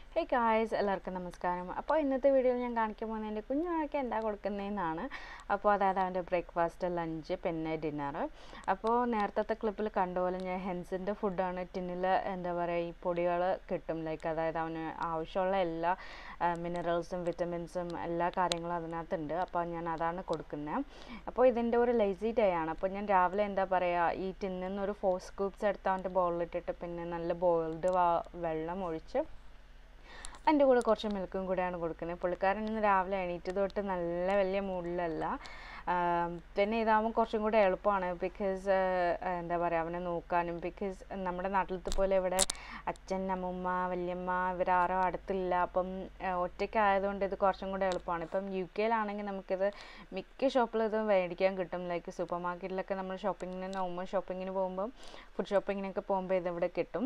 hey guys എല്ലാവർക്കും നമസ്കാരം അപ്പോൾ ഇന്നത്തെ വീഡിയോയിൽ ഞാൻ കാണിക്കാൻ പോകുന്നത് എൻ്റെ കുഞ്ഞുങ്ങൾക്ക് എന്താ കൊടുക്കുന്നതെന്നാണ് അപ്പോൾ അതായത് അവൻ്റെ ബ്രേക്ക്ഫാസ്റ്റ് ലഞ്ച് പിന്നെ ഡിന്നർ അപ്പോൾ നേരത്തെ ക്ലിപ്പിൽ കണ്ട പോലെ ഞാൻ ഹെൻസിൻ്റെ ഫുഡാണ് ടിന്നിൽ എന്താ പറയുക ഈ പൊടികൾ കിട്ടും ലൈക്ക് അതായത് അവന് ആവശ്യമുള്ള എല്ലാ മിനറൽസും വിറ്റമിൻസും എല്ലാ കാര്യങ്ങളും അതിനകത്തുണ്ട് അപ്പോൾ ഞാൻ അതാണ് കൊടുക്കുന്നത് അപ്പോൾ ഇതിൻ്റെ ഒരു ലൈസി ഡേ ആണ് അപ്പോൾ ഞാൻ രാവിലെ എന്താ പറയുക ഈ ടിന്നിൽ നിന്ന് ഒരു ഫോർ സ്കൂപ്സ് എടുത്ത് അവൻ്റെ ബോളിലിട്ടിട്ട് പിന്നെ നല്ല ബോയിൽഡ് വെള്ളം ഒഴിച്ച് അതിൻ്റെ കൂടെ കുറച്ച് മിൽക്കും കൂടെയാണ് കൊടുക്കുന്നത് പുള്ളിക്കാരൻ ഇന്ന് രാവിലെ എണീറ്റ് തൊട്ട് നല്ല വലിയ മൂഡിലല്ല പിന്നെ ഇതാകുമ്പോൾ കുറച്ചും കൂടെ എളുപ്പമാണ് ബിക്കോസ് എന്താ പറയുക അവനെ നോക്കാനും ബിക്കോസ് നമ്മുടെ നാട്ടിലത്തെ പോലെ ഇവിടെ അച്ഛൻ അമ്മൂമ്മ വല്യമ്മ ഇവരാരോ അടുത്തില്ല അപ്പം ഒറ്റയ്ക്കായതുകൊണ്ട് ഇത് കുറച്ചും കൂടെ എളുപ്പമാണ് ഇപ്പം യു കെയിലാണെങ്കിൽ നമുക്കിത് മിക്ക ഷോപ്പിലും ഇത് മേടിക്കാൻ കിട്ടും ലൈക്ക് സൂപ്പർ മാർക്കറ്റിലൊക്കെ നമ്മൾ ഷോപ്പിങ്ങിന് നോർമൽ ഷോപ്പിങ്ങിന് പോകുമ്പം ഫുഡ് ഷോപ്പിങ്ങിനൊക്കെ പോകുമ്പോൾ ഇതിവിടെ കിട്ടും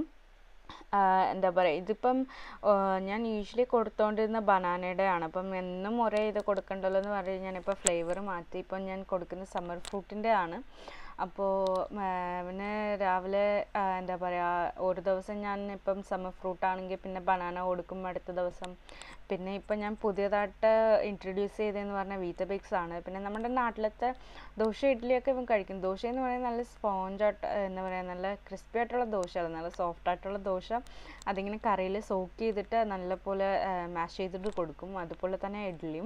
എന്താ പറയുക ഇതിപ്പം ഞാൻ യൂഷ്വലി കൊടുത്തോണ്ടിരുന്ന ബനാനയുടെ ആണ് അപ്പം എന്നും ഒരേ ഇത് കൊടുക്കണ്ടല്ലോ എന്ന് പറഞ്ഞ് ഞാനിപ്പോൾ ഫ്ലേവർ മാറ്റി ഇപ്പം ഞാൻ കൊടുക്കുന്ന സമ്മർ ഫ്രൂട്ടിൻ്റെ ആണ് അപ്പോൾ പിന്നെ രാവിലെ എന്താ പറയുക ഒരു ദിവസം ഞാൻ ഇപ്പം സമ്മർ ഫ്രൂട്ട് ആണെങ്കിൽ പിന്നെ ബനാന കൊടുക്കും അടുത്ത ദിവസം പിന്നെ ഇപ്പം ഞാൻ പുതിയതായിട്ട് ഇൻട്രൊഡ്യൂസ് ചെയ്തതെന്ന് പറഞ്ഞാൽ വീറ്റബിക്സ് ആണ് പിന്നെ നമ്മുടെ നാട്ടിലത്തെ ദോശ ഇഡ്ഡലിയൊക്കെ ഇവൻ കഴിക്കും ദോശ എന്ന് പറയുന്നത് നല്ല സ്പോഞ്ചായിട്ട് എന്താ പറയുക നല്ല ക്രിസ്പി ആയിട്ടുള്ള ദോശയാണ് നല്ല സോഫ്റ്റ് ആയിട്ടുള്ള ദോശ അതിങ്ങനെ കറിയിൽ സോക്ക് ചെയ്തിട്ട് നല്ലപോലെ മാഷ് ചെയ്തിട്ട് കൊടുക്കും അതുപോലെ തന്നെ ഇഡ്ഡലിയും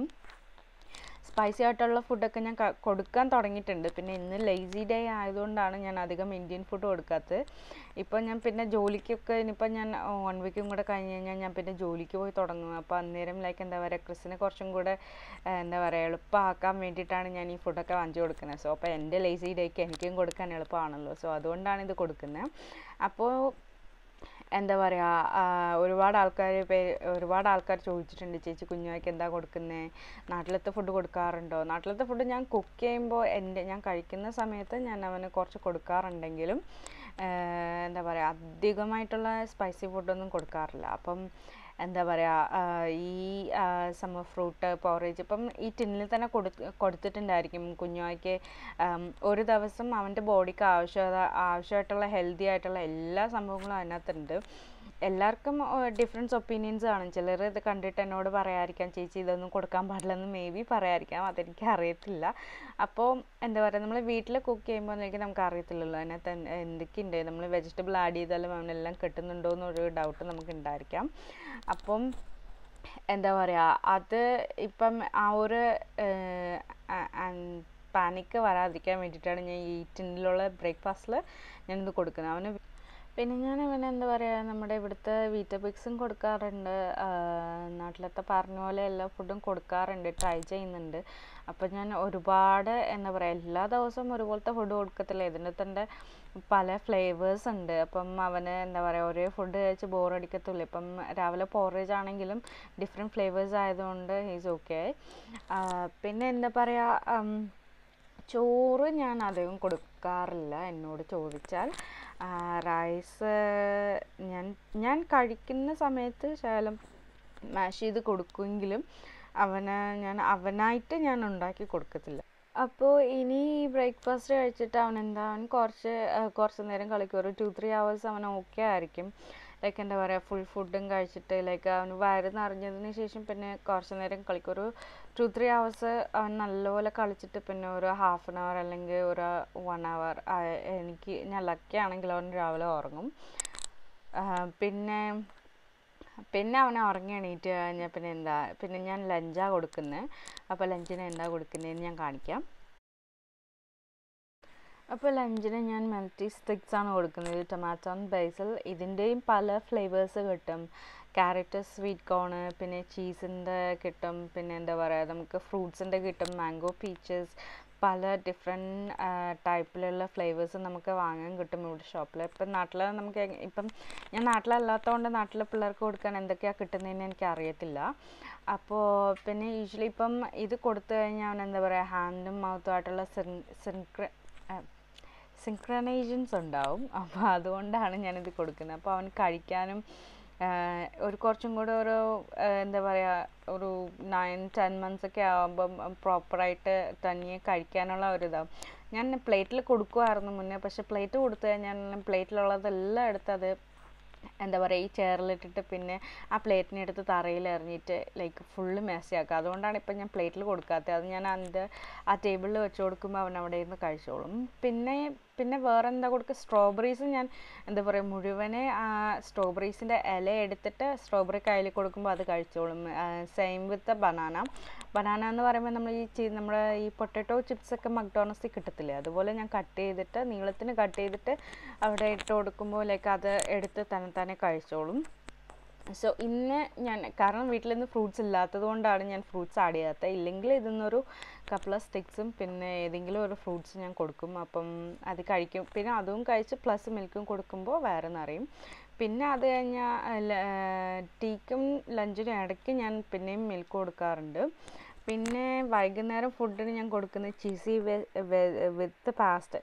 സ്പൈസി ആയിട്ടുള്ള ഫുഡൊക്കെ ഞാൻ കൊടുക്കാൻ തുടങ്ങിയിട്ടുണ്ട് പിന്നെ ഇന്ന് ലേസി ഡേ ആയതുകൊണ്ടാണ് ഞാൻ അധികം ഇന്ത്യൻ ഫുഡ് കൊടുക്കാത്തത് ഇപ്പോൾ ഞാൻ പിന്നെ ജോലിക്കൊക്കെ ഇനിയിപ്പോൾ ഞാൻ വൺ വീക്കും കൂടെ കഴിഞ്ഞ് കഴിഞ്ഞാൽ ഞാൻ പിന്നെ ജോലിക്ക് പോയി തുടങ്ങും അപ്പോൾ അന്നേരം ലൈക്ക് എന്താ പറയുക ക്രിസിനെ കുറച്ചും കൂടെ എന്താ പറയുക എളുപ്പമാക്കാൻ വേണ്ടിയിട്ടാണ് ഞാൻ ഈ ഫുഡൊക്കെ വാങ്ങിച്ചു കൊടുക്കുന്നത് സോ അപ്പോൾ എൻ്റെ ലേസി ഡേക്ക് എനിക്കും കൊടുക്കാൻ എളുപ്പമാണല്ലോ സോ അതുകൊണ്ടാണ് ഇത് കൊടുക്കുന്നത് അപ്പോൾ എന്താ പറയുക ഒരുപാട് ആൾക്കാർ പേര് ഒരുപാട് ആൾക്കാർ ചോദിച്ചിട്ടുണ്ട് ചേച്ചി കുഞ്ഞുമായിക്ക് എന്താ കൊടുക്കുന്നത് നാട്ടിലത്തെ ഫുഡ് കൊടുക്കാറുണ്ടോ നാട്ടിലത്തെ ഫുഡ് ഞാൻ കുക്ക് ചെയ്യുമ്പോൾ എൻ്റെ ഞാൻ കഴിക്കുന്ന സമയത്ത് ഞാൻ അവന് കുറച്ച് കൊടുക്കാറുണ്ടെങ്കിലും എന്താ പറയുക അധികമായിട്ടുള്ള സ്പൈസി ഫുഡൊന്നും കൊടുക്കാറില്ല അപ്പം എന്താ പറയുക ഈ സമ്മർ ഫ്രൂട്ട് പോറേജ് ഇപ്പം ഈ ടിന്നിൽ തന്നെ കൊടു കൊടുത്തിട്ടുണ്ടായിരിക്കും കുഞ്ഞുമായിക്ക് ഒരു ദിവസം അവൻ്റെ ബോഡിക്ക് ആവശ്യ ആവശ്യമായിട്ടുള്ള ഹെൽത്തി ആയിട്ടുള്ള എല്ലാ സംഭവങ്ങളും അതിനകത്തുണ്ട് എല്ലാവർക്കും ഡിഫറൻസ് ഒപ്പീനിയൻസ് ആണ് ചിലർ ഇത് കണ്ടിട്ട് എന്നോട് പറയാതിരിക്കാം ചേച്ചി ഇതൊന്നും കൊടുക്കാൻ പാടില്ലെന്ന് മേ ബി പറയാതിരിക്കാം അതെനിക്ക് അറിയത്തില്ല അപ്പോൾ എന്താ പറയുക നമ്മൾ വീട്ടിൽ കുക്ക് ചെയ്യുമ്പോഴേക്കും നമുക്ക് അറിയത്തില്ലല്ലോ അതിനകത്ത് എന്തൊക്കെയുണ്ട് നമ്മൾ വെജിറ്റബിൾ ആഡ് ചെയ്താലും അവനെല്ലാം കിട്ടുന്നുണ്ടോ എന്നൊരു ഡൗട്ട് നമുക്ക് ഉണ്ടായിരിക്കാം അപ്പം എന്താ പറയുക അത് ഇപ്പം ആ ഒരു പാനിക്ക് വരാതിരിക്കാൻ വേണ്ടിയിട്ടാണ് ഞാൻ ഈ ടിന്നിലുള്ള ബ്രേക്ക്ഫാസ്റ്റിൽ ഞാനിത് കൊടുക്കുന്നത് അവന് പിന്നെ ഞാൻ അവന് എന്താ പറയുക നമ്മുടെ ഇവിടുത്തെ വീറ്റബിക്സും കൊടുക്കാറുണ്ട് നാട്ടിലത്തെ പറഞ്ഞ പോലെ എല്ലാ ഫുഡും കൊടുക്കാറുണ്ട് ട്രൈ ചെയ്യുന്നുണ്ട് അപ്പം ഞാൻ ഒരുപാട് എന്താ പറയുക എല്ലാ ദിവസവും ഒരുപോലത്തെ ഫുഡ് കൊടുക്കത്തില്ല ഇതിൻ്റെ തന്നെ പല ഫ്ലേവേഴ്സ് ഉണ്ട് അപ്പം അവന് എന്താ പറയുക ഒരേ ഫുഡ് കഴിച്ച് ബോറടിക്കത്തില്ല ഇപ്പം രാവിലെ പോറേജ് ആണെങ്കിലും ഡിഫറെൻറ്റ് ഫ്ലേവേഴ്സ് ആയതുകൊണ്ട് ഈസ് ഓക്കെ പിന്നെ എന്താ പറയുക ചോറ് ഞാൻ അധികം കൊടുക്കാറില്ല എന്നോട് ചോദിച്ചാൽ റൈസ് ഞാൻ ഞാൻ കഴിക്കുന്ന സമയത്ത് ശകലം മാഷ് ചെയ്ത് കൊടുക്കുമെങ്കിലും അവന് ഞാൻ അവനായിട്ട് ഞാൻ ഉണ്ടാക്കി കൊടുക്കത്തില്ല അപ്പോൾ ഇനി ബ്രേക്ക്ഫാസ്റ്റ് കഴിച്ചിട്ട് അവൻ എന്താ അവൻ കുറച്ച് കുറച്ച് നേരം കളിക്കും ഒരു ടു ത്രീ ഹവേഴ്സ് അവൻ ഓക്കെ ആയിരിക്കും ലൈക്ക് എന്താ പറയുക ഫുൾ ഫുഡും കഴിച്ചിട്ട് ലൈക്ക് അവന് വയറ് നിറഞ്ഞതിന് ശേഷം പിന്നെ കുറച്ച് നേരം കളിക്കും ഒരു ടു ത്രീ ഹവേഴ്സ് അവൻ നല്ലപോലെ കളിച്ചിട്ട് പിന്നെ ഒരു ഹാഫ് ആൻ അവർ അല്ലെങ്കിൽ ഒരു വൺ അവർ എനിക്ക് ഞാൻ ലക്കി ആണെങ്കിൽ അവൻ രാവിലെ ഉറങ്ങും പിന്നെ പിന്നെ അവനെ ഉറങ്ങി എണീറ്റ് കഴിഞ്ഞാൽ പിന്നെ എന്താ പിന്നെ ഞാൻ ലഞ്ചാണ് കൊടുക്കുന്നത് അപ്പോൾ ലഞ്ചിന് എന്താ കൊടുക്കുന്നതെന്ന് ഞാൻ കാണിക്കാം അപ്പോൾ ലഞ്ചിന് ഞാൻ മെൽറ്റി സ്റ്റിക്സ് ആണ് കൊടുക്കുന്നത് ടൊമാറ്റോ ബേസിൽ ഇതിൻ്റെയും പല ഫ്ലേവേഴ്സ് കിട്ടും ക്യാരറ്റ് സ്വീറ്റ് കോണ് പിന്നെ ചീസിൻ്റെ കിട്ടും പിന്നെ എന്താ പറയുക നമുക്ക് ഫ്രൂട്ട്സിൻ്റെ കിട്ടും മാംഗോ പീച്ചസ് പല ഡിഫറെൻറ്റ് ടൈപ്പിലുള്ള ഫ്ലേവേഴ്സ് നമുക്ക് വാങ്ങാൻ കിട്ടും ഇവിടെ ഷോപ്പിൽ ഇപ്പം നാട്ടിൽ നമുക്ക് ഇപ്പം ഞാൻ നാട്ടിലല്ലാത്തതുകൊണ്ട് നാട്ടിലെ പിള്ളേർക്ക് കൊടുക്കാൻ എന്തൊക്കെയാണ് കിട്ടുന്നതെന്ന് എനിക്ക് അറിയത്തില്ല അപ്പോൾ പിന്നെ യൂഷ്വലി ഇപ്പം ഇത് കൊടുത്തു കഴിഞ്ഞാൽ അവൻ എന്താ പറയുക ഹാൻഡും മൗത്തും ആയിട്ടുള്ള സിൻക്ര സിൻക്രനൈസൻസ് ഉണ്ടാവും അപ്പോൾ അതുകൊണ്ടാണ് ഞാനിത് കൊടുക്കുന്നത് അപ്പോൾ അവൻ കഴിക്കാനും ഒരു കുറച്ചും കൂടെ ഒരു എന്താ പറയുക ഒരു നയൻ ടെൻ മന്ത്സ് ഒക്കെ ആകുമ്പം പ്രോപ്പറായിട്ട് തനിയെ കഴിക്കാനുള്ള ഒരു ഇതാവും ഞാൻ പ്ലേറ്റിൽ കൊടുക്കുമായിരുന്നു മുന്നേ പക്ഷെ പ്ലേറ്റ് കൊടുത്തു കഴിഞ്ഞാൽ പ്ലേറ്റിലുള്ളതെല്ലാം എടുത്ത് അത് എന്താ പറയുക ഈ ചെയറിലിട്ടിട്ട് പിന്നെ ആ പ്ലേറ്റിനെ എടുത്ത് തറയിൽ എറിഞ്ഞിട്ട് ലൈക്ക് ഫുള്ള് മെസ്സിയാക്കുക അതുകൊണ്ടാണ് ഇപ്പം ഞാൻ പ്ലേറ്റിൽ കൊടുക്കാത്തത് അത് ഞാൻ അതിൻ്റെ ആ ടേബിളിൽ വെച്ച് കൊടുക്കുമ്പോൾ അവൻ അവിടെ ഇരുന്ന് കഴിച്ചോളും പിന്നെ പിന്നെ വേറെ എന്താ കൊടുക്കുക സ്ട്രോബെറീസ് ഞാൻ എന്താ പറയുക മുഴുവനെ ആ സ്ട്രോബെറീസിൻ്റെ ഇല എടുത്തിട്ട് സ്ട്രോബെറി കയ്യിൽ കൊടുക്കുമ്പോൾ അത് കഴിച്ചോളും സെയിം വിത്ത് ബനാന ബനാന എന്ന് പറയുമ്പോൾ നമ്മൾ ഈ ചി നമ്മുടെ ഈ പൊട്ടറ്റോ ചിപ്സ് ഒക്കെ മക്ഡോണസിൽ കിട്ടത്തില്ലേ അതുപോലെ ഞാൻ കട്ട് ചെയ്തിട്ട് നീളത്തിന് കട്ട് ചെയ്തിട്ട് അവിടെ ഇട്ട് കൊടുക്കുമ്പോൾ ലൈക്ക് അത് എടുത്ത് തന്നെ തന്നെ കഴിച്ചോളും സോ ഇന്ന് ഞാൻ കാരണം വീട്ടിൽ നിന്ന് ഫ്രൂട്ട്സ് ഇല്ലാത്തത് കൊണ്ടാണ് ഞാൻ ഫ്രൂട്ട്സ് ആഡ് ചെയ്യാത്തത് ഇല്ലെങ്കിൽ ഇതിന്നൊരു കപ്പിൾ ഓഫ് സ്റ്റിക്സും പിന്നെ ഏതെങ്കിലും ഒരു ഫ്രൂട്ട്സ് ഞാൻ കൊടുക്കും അപ്പം അത് കഴിക്കും പിന്നെ അതും കഴിച്ച് പ്ലസ് മിൽക്കും കൊടുക്കുമ്പോൾ വേറെ നിറയും പിന്നെ അത് കഴിഞ്ഞാൽ ടീക്കും ലഞ്ചിനും ഇടയ്ക്ക് ഞാൻ പിന്നെയും മിൽക്ക് കൊടുക്കാറുണ്ട് പിന്നെ വൈകുന്നേരം ഫുഡിന് ഞാൻ കൊടുക്കുന്നത് cheesy with pasta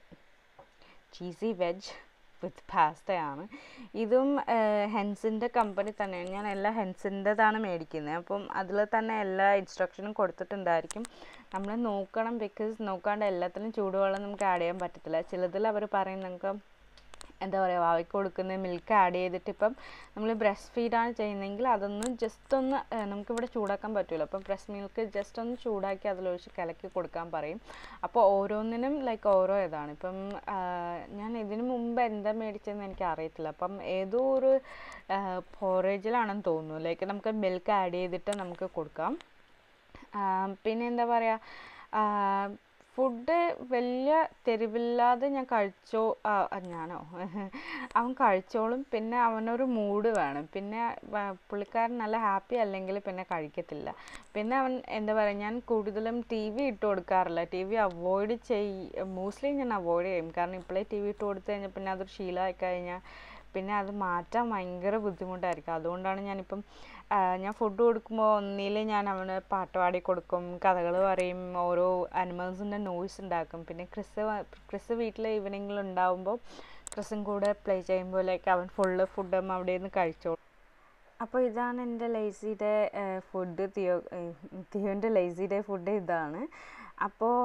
cheesy veg with പാസ്തയാണ് ഇതും ഹെൻസിൻ്റെ കമ്പനി തന്നെയാണ് ഞാൻ എല്ലാ ഹെൻസിൻ്റെതാണ് മേടിക്കുന്നത് അപ്പം അതിൽ തന്നെ എല്ലാ ഇൻസ്ട്രക്ഷനും കൊടുത്തിട്ടുണ്ടായിരിക്കും നമ്മൾ നോക്കണം ബിക്കോസ് നോക്കാണ്ട് എല്ലാത്തിലും ചൂടുവെള്ളം നമുക്ക് ആഡ് ചെയ്യാൻ പറ്റത്തില്ല ചിലതിൽ അവർ പറയും നമുക്ക് എന്താ പറയുക വാവയ്ക്ക് കൊടുക്കുന്ന മിൽക്ക് ആഡ് ചെയ്തിട്ട് ഇപ്പം നമ്മൾ ബ്രസ്റ്റ് ഫീഡാണ് ചെയ്യുന്നതെങ്കിൽ അതൊന്ന് ജസ്റ്റ് ഒന്ന് നമുക്കിവിടെ ചൂടാക്കാൻ പറ്റുമല്ലോ അപ്പം ബ്രസ്റ്റ് മിൽക്ക് ജസ്റ്റ് ഒന്ന് ചൂടാക്കി അതിലൊഴിച്ച് കലക്കി കൊടുക്കാൻ പറയും അപ്പോൾ ഓരോന്നിനും ലൈക്ക് ഓരോ ഇതാണ് ഇപ്പം ഞാൻ ഇതിനു മുമ്പ് എന്താ മേടിച്ചതെന്ന് എനിക്ക് അറിയത്തില്ല അപ്പം ഏതോ ഒരു പോറേജിലാണെന്ന് തോന്നുന്നു ലൈക്ക് നമുക്ക് മിൽക്ക് ആഡ് ചെയ്തിട്ട് നമുക്ക് കൊടുക്കാം പിന്നെ എന്താ പറയുക ഫുഡ് വലിയ തെരുവില്ലാതെ ഞാൻ കഴിച്ചോ ഞാനോ അവൻ കഴിച്ചോളും പിന്നെ അവനൊരു മൂഡ് വേണം പിന്നെ പുള്ളിക്കാരൻ നല്ല ഹാപ്പി അല്ലെങ്കിൽ പിന്നെ കഴിക്കത്തില്ല പിന്നെ അവൻ എന്താ പറയുക ഞാൻ കൂടുതലും ടി വി ഇട്ട് കൊടുക്കാറില്ല ടി വി അവോയ്ഡ് ചെയ് മോസ്റ്റ്ലി ഞാൻ അവോയ്ഡ് ചെയ്യും കാരണം ഇപ്പോഴേ ടി വി ഇട്ട് കൊടുത്തു കഴിഞ്ഞാൽ പിന്നെ അതൊരു ശീലമായി കഴിഞ്ഞാൽ പിന്നെ അത് മാറ്റാൻ ഭയങ്കര ബുദ്ധിമുട്ടായിരിക്കും അതുകൊണ്ടാണ് ഞാനിപ്പം ഞാൻ ഫുഡ് കൊടുക്കുമ്പോൾ ഒന്നിൽ ഞാൻ അവന് പാട്ട് പാടി കൊടുക്കും കഥകൾ പറയും ഓരോ അനിമൽസിൻ്റെ നോയ്സ് ഉണ്ടാക്കും പിന്നെ ക്രിസ് ക്രിസ് വീട്ടിൽ ഈവനിങ്ങിൽ ഉണ്ടാവുമ്പോൾ ക്രിസും കൂടെ പ്ലേ ചെയ്യുമ്പോൾ ലൈക്ക് അവൻ ഫുള്ള് ഫുഡ് അവിടെ നിന്ന് കഴിച്ചോളും അപ്പോൾ ഇതാണ് എൻ്റെ ലേസിയുടെ ഫുഡ് തിയോ തിയോൻ്റെ ലേസിയുടെ ഫുഡ് ഇതാണ് അപ്പോൾ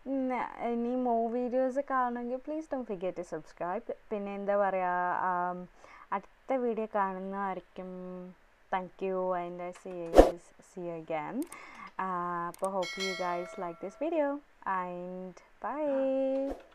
ഇനി മൂവ് വീഡിയോസ് കാണണമെങ്കിൽ please don't forget to subscribe പിന്നെ എന്താ പറയുക അടുത്ത വീഡിയോ കാണുന്നതായിരിക്കും thank you and I see you guys see you again uh, but hope you guys like this video and bye